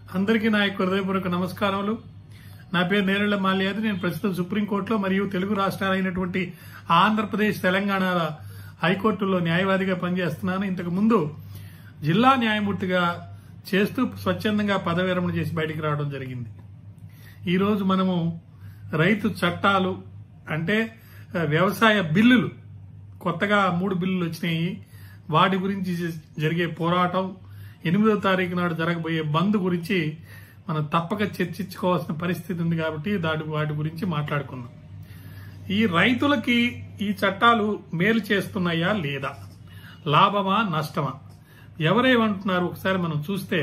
అందరికీ నా యొక్క హృదయపూర్వక నమస్కారములు నా పేరు నేరెళ్ల మాల్యాది నేను ప్రస్తుతం సుప్రీంకోర్టులో మరియు తెలుగు రాష్ట్రాలైనటువంటి ఆంధ్రప్రదేశ్ తెలంగాణ హైకోర్టులో న్యాయవాదిగా పనిచేస్తున్నాను ఇంతకు ముందు జిల్లా న్యాయమూర్తిగా చేస్తూ స్వచ్ఛందంగా పదవి విరమణ చేసి బయటికి రావడం జరిగింది ఈరోజు మనము రైతు చట్టాలు అంటే ఆ, వ్యవసాయ బిల్లులు కొత్తగా మూడు బిల్లులు వచ్చినాయి వాటి గురించి జ- జరిగే పోరాటం ఎనిమిదో తారీఖు నాడు జరగబోయే బంద్ గురించి మనం తప్పక చర్చించుకోవాల్సిన పరిస్థితి ఉంది కాబట్టి దాటి వాటి గురించి మాట్లాడుకుందాం ఈ రైతులకి ఈ చట్టాలు మేలు చేస్తున్నాయా లేదా లాభమా నష్టమా ఎవరేమంటున్నారు ఒకసారి మనం చూస్తే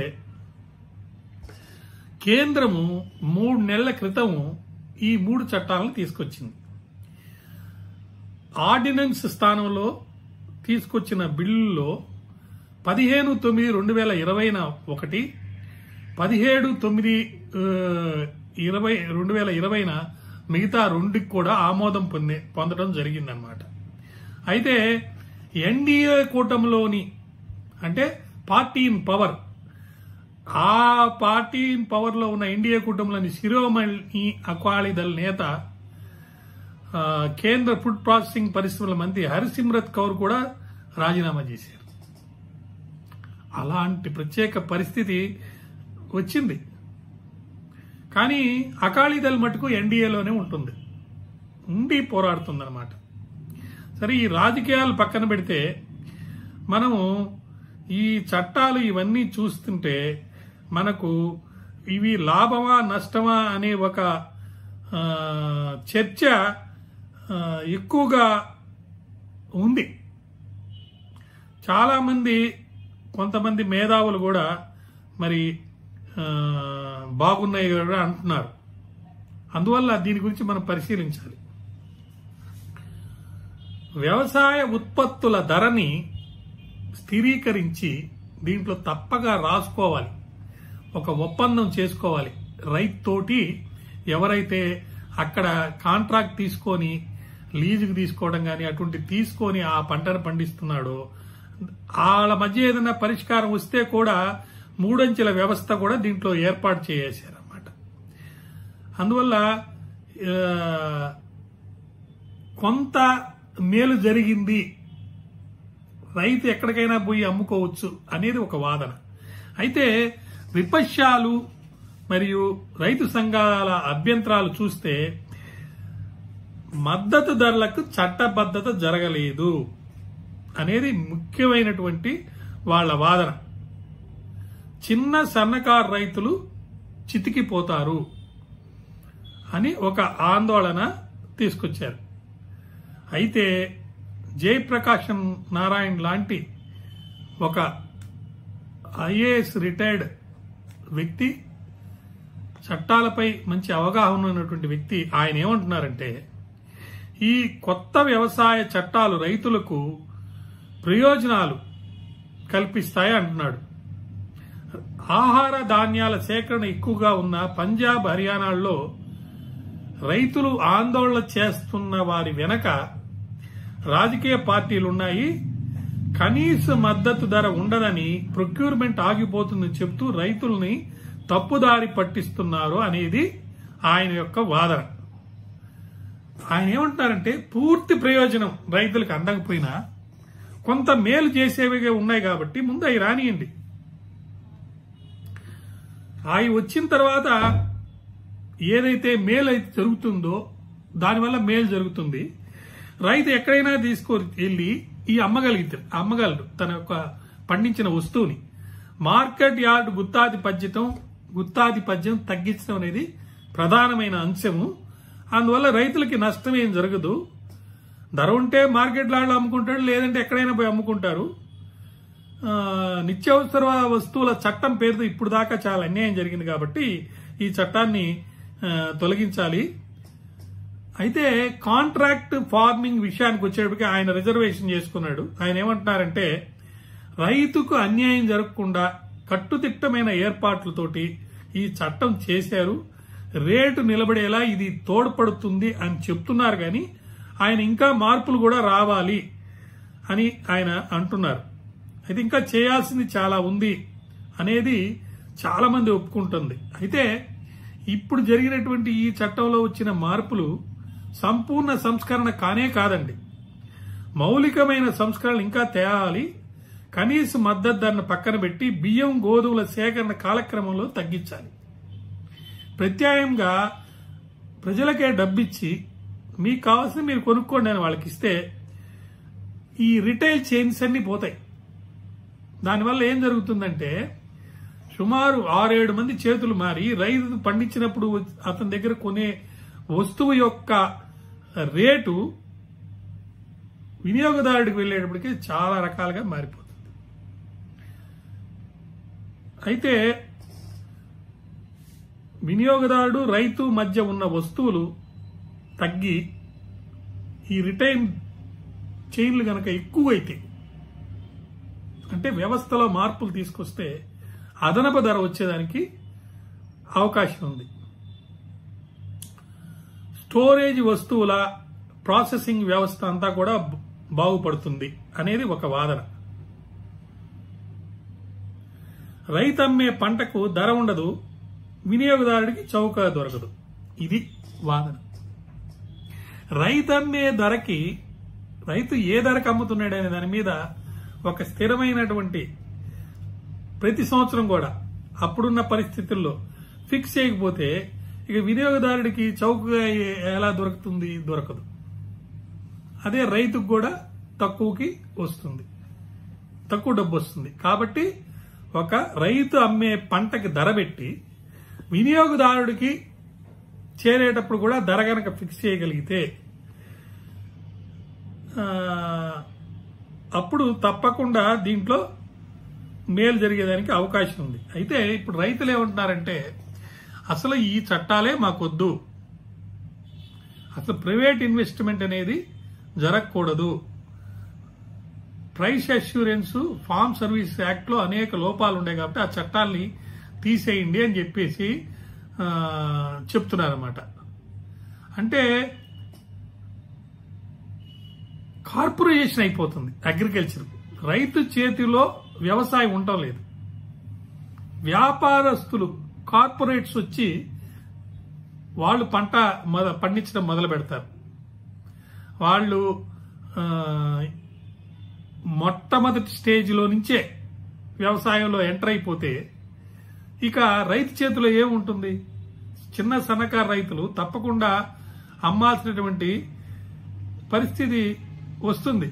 కేంద్రము మూడు నెలల క్రితం ఈ మూడు చట్టాలను తీసుకొచ్చింది ఆర్డినెన్స్ స్థానంలో తీసుకొచ్చిన బిల్లులో పదిహేను తొమ్మిది రెండు వేల ఇరవైన ఒకటి పదిహేడు తొమ్మిది ఆ, ఇరవై రెండు వేల ఇరవైన మిగతా రెండుకి కూడా ఆమోదం పొందే పొందడం జరిగిందనమాట అయితే ఎన్డీఏ కూటమిలోని అంటే పార్టీ ఇన్ పవర్ ఆ పార్టీ ఇన్ పవర్ లో ఉన్న ఎన్డీఏ కూటమిలోని శిరోమణి అకాలీదళ్ నేత ఆ, కేంద్ర ఫుడ్ ప్రాసెసింగ్ పరిశ్రమల మంత్రి హరిసిమ్రత్ కౌర్ కూడా రాజీనామా చేశారు అలాంటి ప్రత్యేక పరిస్థితి వచ్చింది కానీ అకాలీదళ్ మటుకు ఎన్డీఏలోనే ఉంటుంది ఉండి పోరాడుతుందన్నమాట సరే ఈ రాజకీయాలు పక్కన పెడితే మనము ఈ చట్టాలు ఇవన్నీ చూస్తుంటే మనకు ఇవి లాభమా నష్టమా అనే ఒక ఆ, చర్చ ఆ, ఎక్కువగా ఉంది చాలామంది కొంతమంది మేధావులు కూడా మరి ఆ, బాగున్నాయి కూడా అంటున్నారు అందువల్ల దీని గురించి మనం పరిశీలించాలి వ్యవసాయ ఉత్పత్తుల ధరని స్థిరీకరించి దీంట్లో తప్పగా రాసుకోవాలి ఒక ఒప్పందం చేసుకోవాలి రైతు తోటి ఎవరైతే అక్కడ కాంట్రాక్ట్ తీసుకొని లీజుకు తీసుకోవడం కానీ అటువంటి తీసుకొని ఆ పంటను పండిస్తున్నాడో వాళ్ళ మధ్య ఏదైనా పరిష్కారం వస్తే కూడా మూడంచెల వ్యవస్థ కూడా దీంట్లో ఏర్పాటు చేసేసారన్నమాట అందువల్ల ఆ, కొంత మేలు జరిగింది రైతు ఎక్కడికైనా పోయి అమ్ముకోవచ్చు అనేది ఒక వాదన అయితే విపక్షాలు మరియు రైతు సంఘాల అభ్యంతరాలు చూస్తే మద్దతు ధరలకు చట్టబద్ధత జరగలేదు అనేది ముఖ్యమైనటువంటి వాళ్ళ వాదన చిన్న సన్నకారు రైతులు చితికిపోతారు అని ఒక ఆందోళన తీసుకొచ్చారు అయితే జయప్రకాశం నారాయణ్ లాంటి ఒక ఐఏఎస్ రిటైర్డ్ వ్యక్తి చట్టాలపై మంచి అవగాహన ఉన్నటువంటి వ్యక్తి ఆయన ఏమంటున్నారంటే ఈ కొత్త వ్యవసాయ చట్టాలు రైతులకు ప్రయోజనాలు కల్పిస్తాయి అంటున్నాడు ఆహార ధాన్యాల సేకరణ ఎక్కువగా ఉన్న పంజాబ్ హర్యానాల్లో రైతులు ఆందోళన చేస్తున్న వారి వెనక రాజకీయ పార్టీలు ఉన్నాయి కనీస మద్దతు ధర ఉండదని ప్రొక్యూర్మెంట్ ఆగిపోతుందని చెప్తూ రైతుల్ని తప్పుదారి పట్టిస్తున్నారు అనేది ఆయన యొక్క వాదన ఆయన ఏమంటున్నారంటే పూర్తి ప్రయోజనం రైతులకు అందకపోయినా కొంత మేలు చేసేవిగా ఉన్నాయి కాబట్టి ముందు అవి రానియండి అవి వచ్చిన తర్వాత ఏదైతే మేలు అయితే జరుగుతుందో దానివల్ల మేలు జరుగుతుంది రైతు ఎక్కడైనా తీసుకో వెళ్ళి ఈ అమ్మగలిగితే అమ్మగలడు తన యొక్క పండించిన వస్తువుని మార్కెట్ యార్డ్ గుత్తాధిపత్యతం గుత్తాధిపత్యం తగ్గించడం అనేది ప్రధానమైన అంశము అందువల్ల రైతులకి నష్టం ఏం జరగదు ధర ఉంటే మార్కెట్ యార్డ్లో అమ్ముకుంటాడు లేదంటే ఎక్కడైనా పోయి అమ్ముకుంటారు ఆ, నిత్యావసర వస్తువుల చట్టం పేరుతో ఇప్పుడు దాకా చాలా అన్యాయం జరిగింది కాబట్టి ఈ చట్టాన్ని ఆ, తొలగించాలి అయితే కాంట్రాక్ట్ ఫార్మింగ్ విషయానికి వచ్చేటప్పటికి ఆయన రిజర్వేషన్ చేసుకున్నాడు ఆయన ఏమంటున్నారంటే రైతుకు అన్యాయం జరగకుండా కట్టుదిట్టమైన ఏర్పాట్లతోటి ఈ చట్టం చేశారు రేటు నిలబడేలా ఇది తోడ్పడుతుంది అని చెప్తున్నారు కానీ ఆయన ఇంకా మార్పులు కూడా రావాలి అని ఆయన అంటున్నారు అయితే ఇంకా చేయాల్సింది చాలా ఉంది అనేది చాలా మంది ఒప్పుకుంటుంది అయితే ఇప్పుడు జరిగినటువంటి ఈ చట్టంలో వచ్చిన మార్పులు సంపూర్ణ సంస్కరణ కానే కాదండి మౌలికమైన సంస్కరణలు ఇంకా తేవాలి కనీస మద్దతు ధరను పక్కన పెట్టి బియ్యం గోధుమల సేకరణ కాలక్రమంలో తగ్గించాలి ప్రత్యామ్నాయంగా ప్రజలకే డబ్బిచ్చి మీకు కావాల్సిన మీరు కొనుక్కోండి అని వాళ్ళకి ఇస్తే ఈ రిటైల్ చైన్స్ అన్ని పోతాయి దానివల్ల ఏం జరుగుతుందంటే సుమారు ఆరేడు మంది చేతులు మారి రైతు పండించినప్పుడు అతని దగ్గర కొనే వస్తువు యొక్క రేటు వినియోగదారుడికి వెళ్ళేటప్పటికి చాలా రకాలుగా మారిపోతుంది అయితే వినియోగదారుడు రైతు మధ్య ఉన్న వస్తువులు తగ్గి ఈ రిటైన్ చైన్లు గనక ఎక్కువైతే అంటే వ్యవస్థలో మార్పులు తీసుకొస్తే అదనపు ధర వచ్చేదానికి అవకాశం ఉంది స్టోరేజ్ వస్తువుల ప్రాసెసింగ్ వ్యవస్థ అంతా కూడా బాగుపడుతుంది అనేది ఒక వాదన రైతు అమ్మే పంటకు ధర ఉండదు వినియోగదారుడికి చౌక దొరకదు ఇది వాదన రైతు అమ్మే ధరకి రైతు ఏ ధరకు అమ్ముతున్నాడనే దాని మీద ఒక స్థిరమైనటువంటి ప్రతి సంవత్సరం కూడా అప్పుడున్న పరిస్థితుల్లో ఫిక్స్ చేయకపోతే ఇక వినియోగదారుడికి చౌకగా ఎలా దొరుకుతుంది దొరకదు అదే రైతుకు కూడా తక్కువకి వస్తుంది తక్కువ డబ్బు వస్తుంది కాబట్టి ఒక రైతు అమ్మే పంటకి ధర పెట్టి వినియోగదారుడికి చేరేటప్పుడు కూడా ధర గనక ఫిక్స్ చేయగలిగితే అప్పుడు తప్పకుండా దీంట్లో మేలు జరిగేదానికి అవకాశం ఉంది అయితే ఇప్పుడు రైతులు ఏమంటున్నారంటే అసలు ఈ చట్టాలే మాకొద్దు అసలు ప్రైవేట్ ఇన్వెస్ట్మెంట్ అనేది జరగకూడదు price assurance farm service act లో అనేక లోపాలు ఉన్నాయి కాబట్టి ఆ చట్టాల్ని తీసేయండి అని చెప్పేసి చెప్తున్నారన్నమాట అంటే కార్పొరేషన్ అయిపోతుంది అగ్రికల్చర్ రైతు చేతిలో వ్యవసాయం ఉండటం లేదు వ్యాపారస్తులు కార్పొరేట్స్ వచ్చి వాళ్ళు పంట మొద పండించడం మొదలు పెడతారు వాళ్ళు మొట్టమొదటి స్టేజ్లో నుంచే వ్యవసాయంలో ఎంటర్ అయిపోతే ఇక రైతు చేతిలో ఏముంటుంది చిన్న సన్నకారు రైతులు తప్పకుండా అమ్మాల్సినటువంటి పరిస్థితి వస్తుంది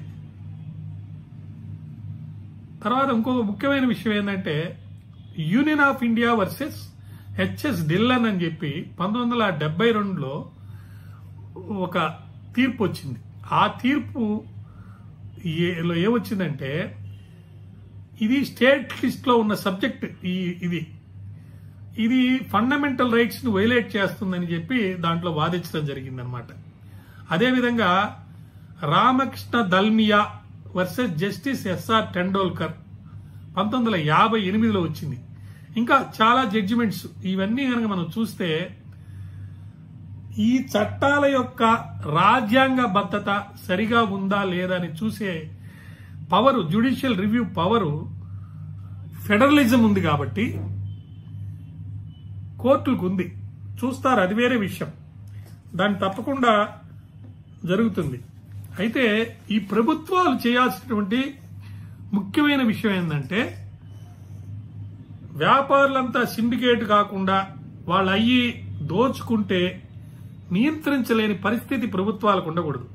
తర్వాత ఇంకొక ముఖ్యమైన విషయం ఏంటంటే union of India versus HS Dhillon అని చెప్పి పంతొమ్మిది వందల డెబ్బై రెండులో ఒక తీర్పు వచ్చింది ఆ తీర్పు ఏలో ఏమొచ్చిందంటే ఇది స్టేట్ లిస్ట్ లో ఉన్న సబ్జెక్ట్ ఈ ఇది ఇది ఫండమెంటల్ రైట్స్ ను వైలేట్ చేస్తుందని చెప్పి దాంట్లో వాదించడం జరిగిందనమాట అదేవిధంగా Ramakrishna Dalmia versus justice SR Tendolkar పంతొమ్మిది వందల యాభై ఎనిమిదిలో వచ్చింది ఇంకా చాలా జడ్జిమెంట్స్ ఇవన్నీ కనుక మనం చూస్తే ఈ చట్టాల యొక్క రాజ్యాంగ బద్ధత సరిగా ఉందా లేదా అని చూసే power judicial review power federalism ఉంది కాబట్టి కోర్టులకు ఉంది చూస్తారు అది వేరే విషయం దాన్ని తప్పకుండా జరుగుతుంది అయితే ఈ ప్రభుత్వాలు చేయాల్సినటువంటి ముఖ్యమైన విషయం ఏంటంటే వ్యాపారులంతా సిండికేట్ కాకుండా వాళ్ళు అయ్యి దోచుకుంటే నియంత్రించలేని పరిస్థితి ప్రభుత్వాలకు ఉండకూడదు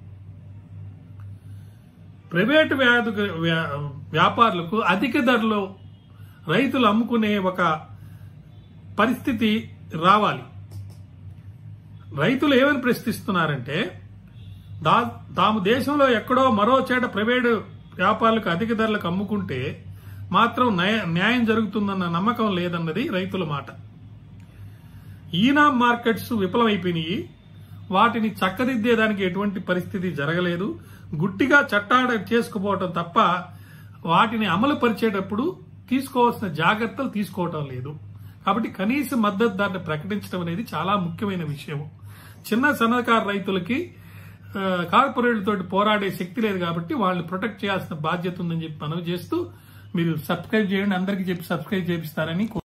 ప్రైవేటు వ్యాధు వ్యాపారులకు అధిక ధరలో రైతులు అమ్ముకునే ఒక పరిస్థితి రావాలి రైతులు ఏమని ప్రశ్నిస్తున్నారంటే దా తాము దేశంలో ఎక్కడో మరో చేట ప్రైవేటు వ్యాపారులకు అధిక ధరలకు అమ్ముకుంటే మాత్రం న్యాయం జరుగుతుందన్న నమ్మకం లేదన్నది రైతుల మాట ఈనా మార్కెట్స్ విఫలమైపోయినాయి వాటిని చక్కదిద్దేదానికి ఎటువంటి పరిస్థితి జరగలేదు గుట్టిగా చట్టాడ చేసుకుపోవటం తప్ప వాటిని అమలు పరిచేటప్పుడు తీసుకోవాల్సిన జాగ్రత్తలు తీసుకోవటం లేదు కాబట్టి కనీస మద్దతు ధరను ప్రకటించడం అనేది చాలా ముఖ్యమైన విషయం చిన్న సన్నకారు రైతులకి కార్పొరేట్లతో పోరాడే శక్తి లేదు కాబట్టి వాళ్ళని ప్రొటెక్ట్ చేయాల్సిన బాధ్యత ఉందని చెప్పి మనవి చేస్తూ మీరు సబ్స్క్రైబ్ చేయండి అందరికీ చెప్పి సబ్స్క్రైబ్ చేపిస్తారని